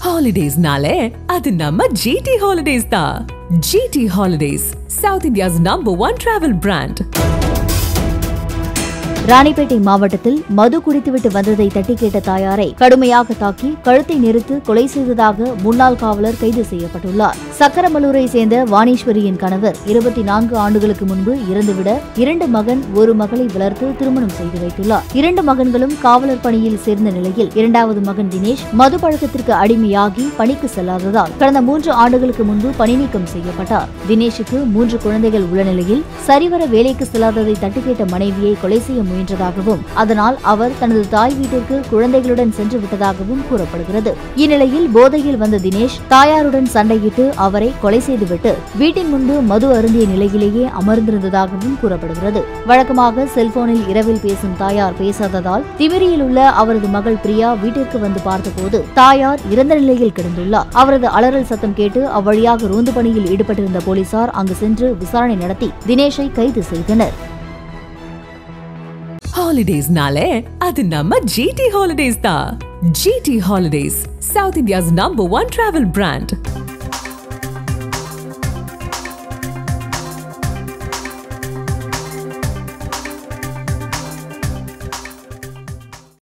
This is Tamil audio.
ஹாலிடேஸ்னாலே அது நம்ம ஜிடி ஹாலிடேஸ் தான் GT holidays south India's number one travel brand Ranipet மாவட்டத்தில் மது குடித்துவிட்டு வந்ததை தட்டி கேட்ட தாயாரை கடுமையாக தாக்கி கழுத்தை நெரித்து கொலை செய்ததாக முன்னாள் காவலர் கைது செய்யப்பட்டுள்ளார் சக்கரமலூரை சேர்ந்த வாணீஸ்வரியின் கணவர் இருபத்தி நான்கு ஆண்டுகளுக்கு முன்பு இறந்துவிட இரண்டு மகன் ஒரு மகளை வளர்த்து திருமணம் செய்து வைத்துள்ளார் இரண்டு மகன்களும் காவலர் பணியில் சேர்ந்த நிலையில் இரண்டாவது மகன் தினேஷ் மது பழக்கத்திற்கு அடிமையாகி பணிக்கு செல்லாததால் கடந்த மூன்று ஆண்டுகளுக்கு முன்பு பணி நீக்கம் செய்யப்பட்டார் தினேஷுக்கு மூன்று குழந்தைகள் உள்ள நிலையில் சரிவர வேலைக்கு செல்லாததை தட்டி கேட்ட மனைவியை கொலை செய்ய முயன்றதாகவும் அதனால் அவர் தனது தாய் வீட்டிற்கு குழந்தைகளுடன் சென்று விட்டதாகவும் கூறப்படுகிறது இந்நிலையில் போதையில் வந்த தினேஷ் தாயாருடன் சண்டையிட்டு அவரை கொலை செய்துவிட்டு வீட்டின் முன்பு மது அருந்திய நிலையிலேயே அமர்ந்திருந்ததாகவும் கூறப்படுகிறது வழக்கமாக செல்போனில் இரவில் பேசும் தாயார் பேசாததால் திமிரியில் உள்ள அவரது மகள் பிரியா வீட்டிற்கு வந்து பார்த்தபோது தாயார் இறந்த நிலையில் கிடந்துள்ளார் அவரது அலறல் சத்தம் கேட்டு அவ்வழியாக ரோந்து பணியில் ஈடுபட்டிருந்த போலீசார் அங்கு சென்று விசாரணை நடத்தி தினேஷை கைது செய்தனர் ஹாலிடேஸ்னாலே அது நம்ம ஜிடி ஹாலிடேஸ் தான் GT holidays south India's number one travel brand